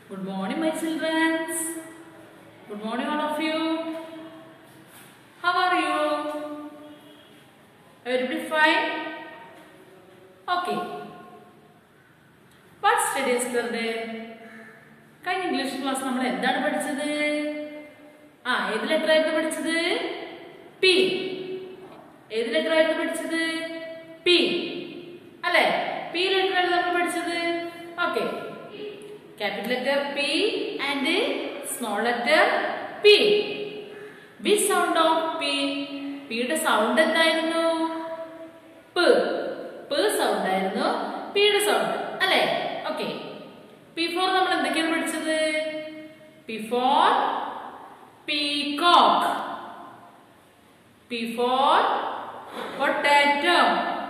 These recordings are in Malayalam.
Good morning, my children. Good morning, all of you. How are you? Everybody fine? Okay. What study yesterday? കഴിഞ്ഞ ഇംഗ്ലീഷ് ക്ലാസ് നമ്മൾ എന്താണ് പഠിച്ചത് ആ ഏത് ലെറ്റർ ആയിരുന്നു പഠിച്ചത് പി ഏത് ലെറ്റർ ആയിരുന്നു പഠിച്ചത് പി അല്ലെ പി ലെറ്റർ ആണ് നമ്മൾ പഠിച്ചത് okay capital letter P and small letter P big sound of P പിയുടെ സൗണ്ട് എന്തായിരുന്നു പ് പ് സൗണ്ട് ആയിരുന്നു പിയുടെ സൗണ്ട് അല്ലെ ഓക്കെ പി ഫോർ നമ്മൾ എന്തൊക്കെയാണ് പഠിച്ചത് P for peacock P for potato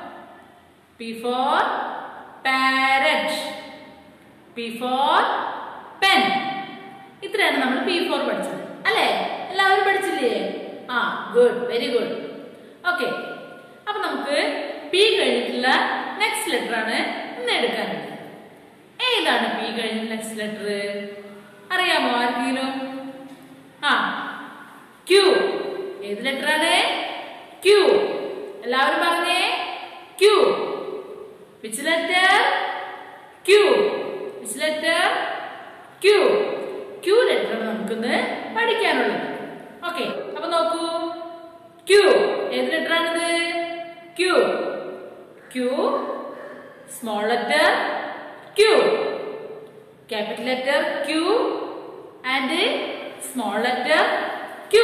P for parrot P for pen ഇത്രയാണ് നമ്മൾ പി ഫോർ പഠിച്ചത് അല്ലേ എല്ലാവരും പഠിച്ചില്ലേ ആ ഗുഡ് വെരി ഗുഡ് ഓക്കെ അപ്പൊ നമുക്ക് പി കഴിഞ്ഞിട്ടുള്ള നെക്സ്റ്റ് ലെറ്റർ ആണ് ഇന്ന് എടുക്കാനുള്ളത് ഏതാണ് പി കഴിഞ്ഞ നെക്സ്റ്റ് ലെറ്റർ അറിയാമോ ആർക്കെങ്കിലും ആ ക്യൂ ഏത് ലെറ്റർ ആണ് ക്യൂ എല്ലാവരും പറഞ്ഞേ Q which letter Q which letter Q Q letter ആണ് നമുക്കിന്ന് പഠിക്കാനുള്ളത് ഓക്കെ അപ്പൊ നോക്കൂ ക്യൂ ഏത് ലെറ്റർ ആണിത് Q Q small letter Q capital letter Q and small letter Q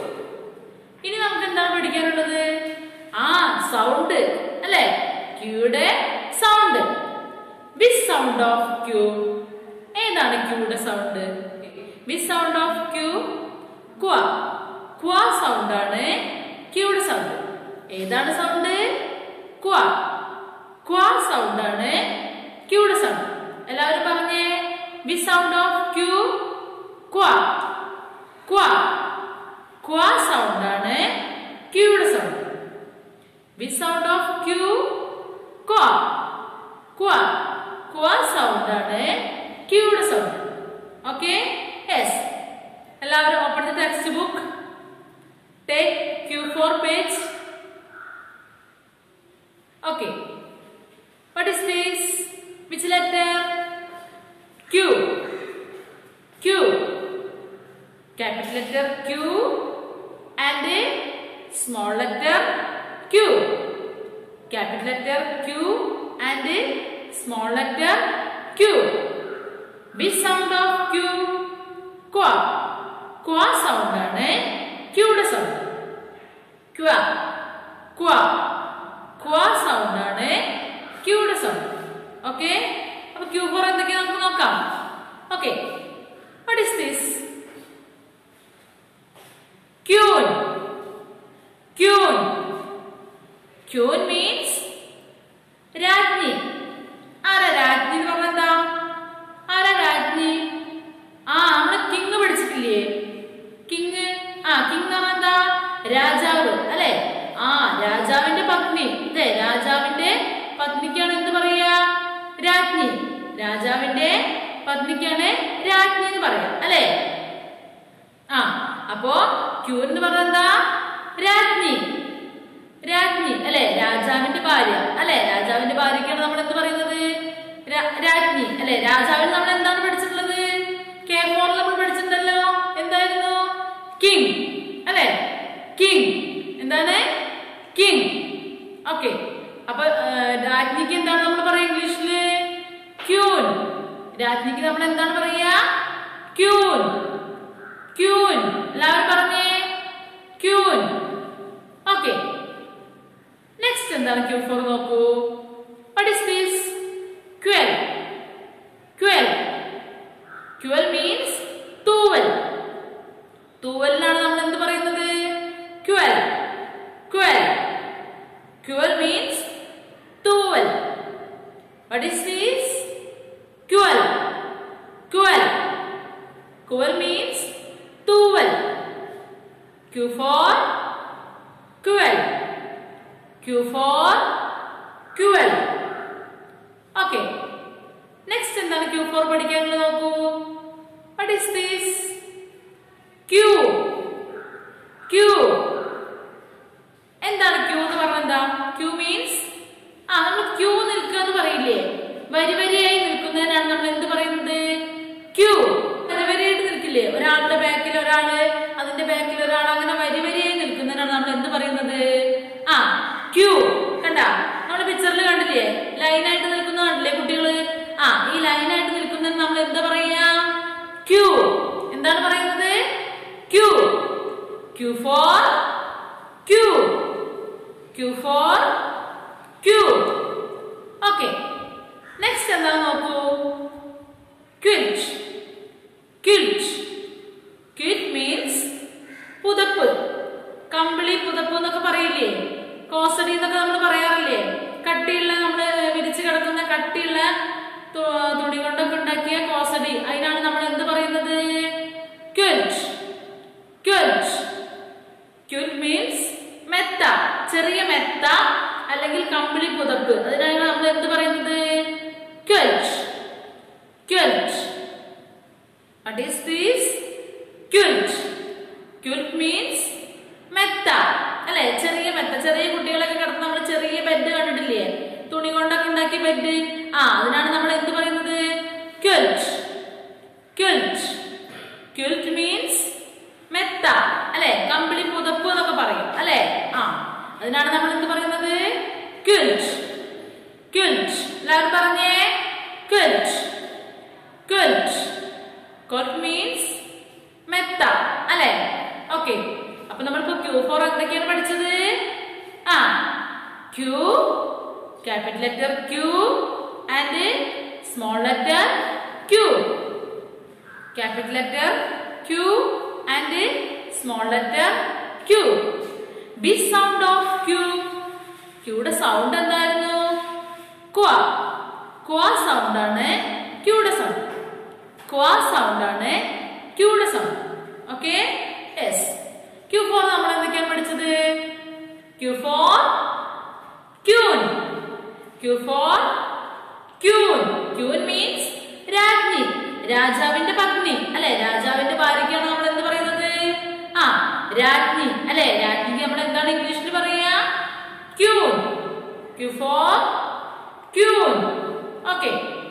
ഇനി നമുക്ക് എന്താണ് പഠിക്കാനുള്ളത് ആ സൗണ്ട് അല്ലെ ക്യൂയുടെ sound which sound of Q ഏതാണ് ക്യൂയുടെ sound which sound of Q ക്വ ക്വ സൗണ്ട് ആണ് ക്യൂയുടെ സൗണ്ട് ഏതാണ് സൗണ്ട് ക്വ ക്വ സൗണ്ട് ആണ് ക്യൂയുടെ സൗണ്ട് എല്ലാവരും പറഞ്ഞേ വി സൗണ്ട് ഓഫ് ക്യൂ ക്വ ക്വ ക്വ സൗണ്ട് ആണ് ക്യൂയുടെ sound which sound of Q ക്വ ക്വ ക്വ സൗണ്ട് ആണ് ക്യൂയുടെ സൗണ്ട് ഓക്കെ യെസ് എല്ലാവരും open the textbook take Q for page okay What is this? Which letter? Q. Q. Capital letter Q and a small letter Q. Capital letter Q and a small letter Q. Which sound of Q? Qua. Qua sound ആണ് Qയുടെ sound Qua. Qua. Qua sound ആണ് ക്യൂയുടെ സൗണ്ട് ഓക്കെ അപ്പൊ ക്യൂ ഫോർ എന്തൊക്കെയാ നമുക്ക് നോക്കാം okay what is this queen queen queen means രാജ്ഞി ആരാ രാജ്ഞി എന്ന് പറഞ്ഞ എന്താ ആരാ രാജ്ഞി ആ നമ്മള് കിങ് പഠിച്ചിട്ടില്ലേ കിങ് ആ കിങ് എന്ന് പറഞ്ഞ എന്താ രാജാവ് അല്ലെ ആ രാജാവിന്റെ പത്നി അതെ രാജാവിന്റെ പത്നിക്കാണ് എന്ത് പറയാ രാജ്ഞി രാജാവിന്റെ പത്നിക്കാണ് രാജ്ഞി എന്ന് പറയാ അല്ലെ ആ അപ്പോ ക്യൂ എന്ന് പറഞ്ഞ എന്താ രാജ്ഞി രാജ്ഞി അല്ലെ രാജാവിന്റെ ഭാര്യ അല്ലെ രാജാവിന്റെ ഭാര്യക്കാണ് നമ്മൾ എന്ത് പറയുന്നത് രാജ്ഞി അല്ലെ രാജാവിന് നമ്മൾ എന്താണ് പഠിച്ചിട്ടുള്ളത് കെ ഫോറിൽ നമ്മൾ പഠിച്ചിട്ടുണ്ടല്ലോ എന്തായിരുന്നു കിങ് അല്ലെ കിങ് എന്താണ് കിങ് ഓക്കെ അപ്പൊ രാജ്ഞിക്ക് എന്താണ് നമ്മൾ പറയാ ഇംഗ്ലീഷില് ക്യൂൻ രാജ്ഞിക്ക് നമ്മൾ എന്താണ് പറയാ ക്യൂൻ ക്യൂൻ എല്ലാവരും പറഞ്ഞേ ക്യൂൻ ഓക്കെ നെക്സ്റ്റ് എന്താണ് ക്യൂ ഫോർ നോക്കൂ what is this quill quill quill means തൂവൽ തൂവലിനാണ് നമ്മൾ എന്ത് പറയുന്നത് quill quill quill means towel. What is this? Quill. Quill. Quill means towel. Q for quill. Q for quill. Okay. Next എന്താണ് ക്യൂ ഫോർ പഠിക്കാനുള്ളത് നോക്കൂ ഈസ് ദിസ് ക്യൂ ക്യൂ എന്താണ് ക്യൂ എന്ന് പറഞ്ഞാൽ എന്താ ക്യൂ മീൻസ് ആ നമ്മൾ ക്യൂ നിൽക്കുക എന്ന് പറയില്ലേ വരി വരിയായി നിൽക്കുന്നതിനാണ് നമ്മൾ എന്ത് പറയുന്നത് ക്യൂ വരി വരിയായിട്ട് നിൽക്കില്ലേ ഒരാളുടെ ബാക്കിൽ ഒരാള് അതിന്റെ ബാക്കിൽ ഒരാൾ അങ്ങനെ വരി വരിയായി നിൽക്കുന്നതിനാണ് നമ്മൾ എന്ത് പറയുന്നത് ആ ക്യൂ കണ്ട നമ്മുടെ പിക്ചറിൽ കണ്ടില്ലേ ലൈനായിട്ട് നിൽക്കുന്ന കണ്ടില്ലേ കുട്ടികള് ആ ഈ ലൈനായിട്ട് നിൽക്കുന്നതിന് നമ്മൾ എന്താ പറയാ ക്യൂ എന്താണ് പറയുന്നത് queue Q for queue Q for queue okay next എന്താ നോക്കൂ ക്വിൽറ്റ് ക്വിൽറ്റ് ക്വിൽറ്റ് മീൻസ് പുതപ്പ് കമ്പിളി പുതപ്പ് എന്നൊക്കെ പറയില്ലേ കോസടി എന്നൊക്കെ നമ്മൾ പറയാറില്ലേ കട്ടിയുള്ള നമ്മള് വിരിച്ചു കിടക്കുന്ന കട്ടിയുള്ള തു- തുണി കൊണ്ടൊക്കെ ഉണ്ടാക്കിയ കോസടി അതിനാണ് നമ്മൾ എന്ത് പറയുന്നത് ക്വിൽറ്റ് ക്വിൽറ്റ് ക്വിൽറ്റ് മീൻസ് മെത്ത ചെറിയ മെത്ത അല്ലെങ്കിൽ കമ്പിളി പുതപ്പ് അതിനാണ് നമ്മൾ എന്ത് പറയുന്നത് quilt quilt What is this? Quilt. Quilt means മെത്ത അല്ലെ ചെറിയ മെത്ത ചെറിയ കുട്ടികളൊക്കെ കിടന്ന് നമ്മൾ ചെറിയ ബെഡ് കണ്ടിട്ടില്ലേ തുണി കൊണ്ടൊക്കെ ഉണ്ടാക്കിയ ബെഡ് ആ അതിനാണ് നമ്മൾ എന്ത് പറയുന്നത് ക്വിൽറ്റ് ക്വിൽറ്റ് ക്വിൽറ്റ് മീൻസ് മെത്ത അല്ലെ കമ്പിളി പുതപ്പ് എന്നൊക്കെ പറയും അല്ലെ ആ അതിനാണ് നമ്മൾ എന്ത് പറയുന്നത് ക്വിൽറ്റ് ക്വിൽറ്റ് എല്ലാവരും പറഞ്ഞേ ക്വിൽറ്റ് ക്വിൽറ്റ് ക്വിൽറ്റ് മീൻസ് മെത്ത അല്ലെ ഓക്കെ അപ്പൊ നമ്മളിപ്പോ ക്യൂ ഫോർ എന്തൊക്കെയാണ് പഠിച്ചത് ആ Q capital letter Q and small letter Q capital letter Q and small letter Q big sound of Q ക്യൂയുടെ സൗണ്ട് എന്തായിരുന്നു ക്വ ക്വ സൗണ്ട് ആണ് ക്യൂയുടെ സൗണ്ട് ക്വ സൗണ്ട് ആണ് ക്യൂയുടെ sound okay yes Q for നമ്മൾ എന്തൊക്കെയാണ് പഠിച്ചത് Q for queen Q for queen queen means രാജ്ഞി രാജാവിന്റെ പത്നി അല്ലെ രാജാവിന്റെ ഭാര്യയ്ക്കാണ് നമ്മൾ എന്ത് പറയുന്നത് ആ രാജ്ഞി അല്ലെ രാജ്ഞിക്ക് നമ്മൾ എന്താണ് ഇംഗ്ലീഷിൽ പറയാ queen Q for queen okay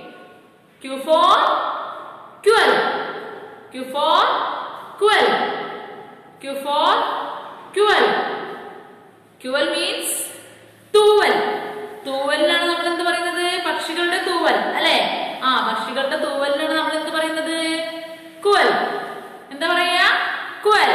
Q for quill Q for quill Q for quill quill means തൂവൽ തൂവലിനാണ് നമ്മൾ എന്ത് പറയുന്നത് പക്ഷികളുടെ തൂവൽ അല്ലെ ആ പക്ഷികളുടെ തൂവലിനാണ് നമ്മൾ എന്ത് പറയുന്നത് കുവൽ എന്താ പറയാ quill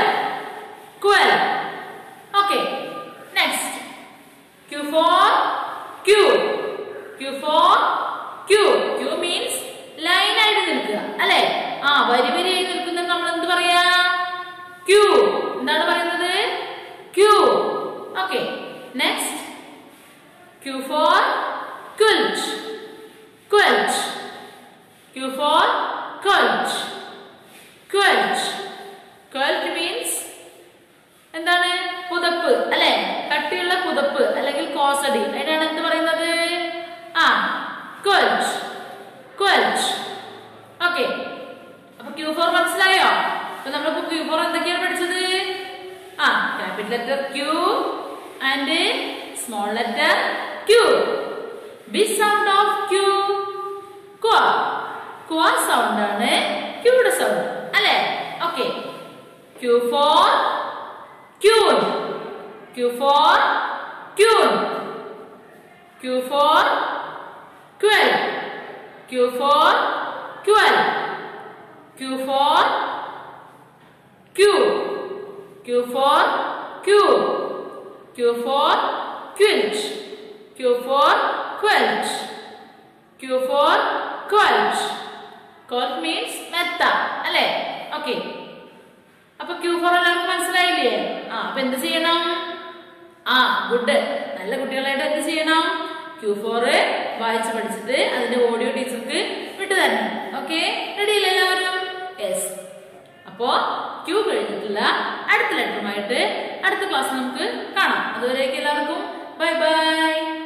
quill okay next Q for queue Q for queue queue means line ആയിട്ട് നിൽക്കുക അല്ലെ ആ വരി വരിയായി നിൽക്കുന്നത് നമ്മൾ എന്ത് പറയാ ക്യൂ എന്താണ് പറയുന്നത് queue okay next Q for quilt quilt Q for quilt quilt quilt means എന്താണ് പുതപ്പ് അല്ലെ കട്ടിയുള്ള പുതപ്പ് അല്ലെങ്കിൽ കോസടി അതിനാണ് എന്ത് പറയുന്നത് ആ ക്വൽറ്റ് ക്വൽറ്റ് ഓക്കെ അപ്പൊ ക്യൂ ഫോർ മനസ്സിലായോ അപ്പൊ നമ്മളിപ്പോ ക്യൂ ഫോർ എന്തൊക്കെയാണ് പഠിച്ചത് ആ capital letter Q and small letter Q big sound of Q ക്വ ക്വ സൗണ്ട് ആണ് ക്യൂയുടെ സൗണ്ട് അല്ലെ okay Q for queen Q for queen Q for quill Q for quill Q for queue Q for queue Q for quilt Q for quilt Q for quilt quilt means മെത്ത അല്ലേ ഓക്കെ അപ്പൊ ക്യൂ ഫോർ എല്ലാവർക്കും മനസ്സിലായില്ലേ ആ അപ്പൊ എന്ത് ചെയ്യണം ആ ഗുഡ് നല്ല കുട്ടികളായിട്ട് എന്ത് ചെയ്യണം ക്യൂ ഫോർ വായിച്ച് പഠിച്ചിട്ട് അതിന്റെ ഓഡിയോ ടീച്ചർക്ക് വിട്ടു തരണം ഓക്കെ റെഡി അല്ലേ എല്ലാവരും യെസ് അപ്പോ ക്യൂ കഴിഞ്ഞിട്ടുള്ള അടുത്ത ലെറ്ററുമായിട്ട് അടുത്ത ക്ലാസ് നമുക്ക് കാണാം അതുവരേക്കും എല്ലാവർക്കും ബൈ ബൈ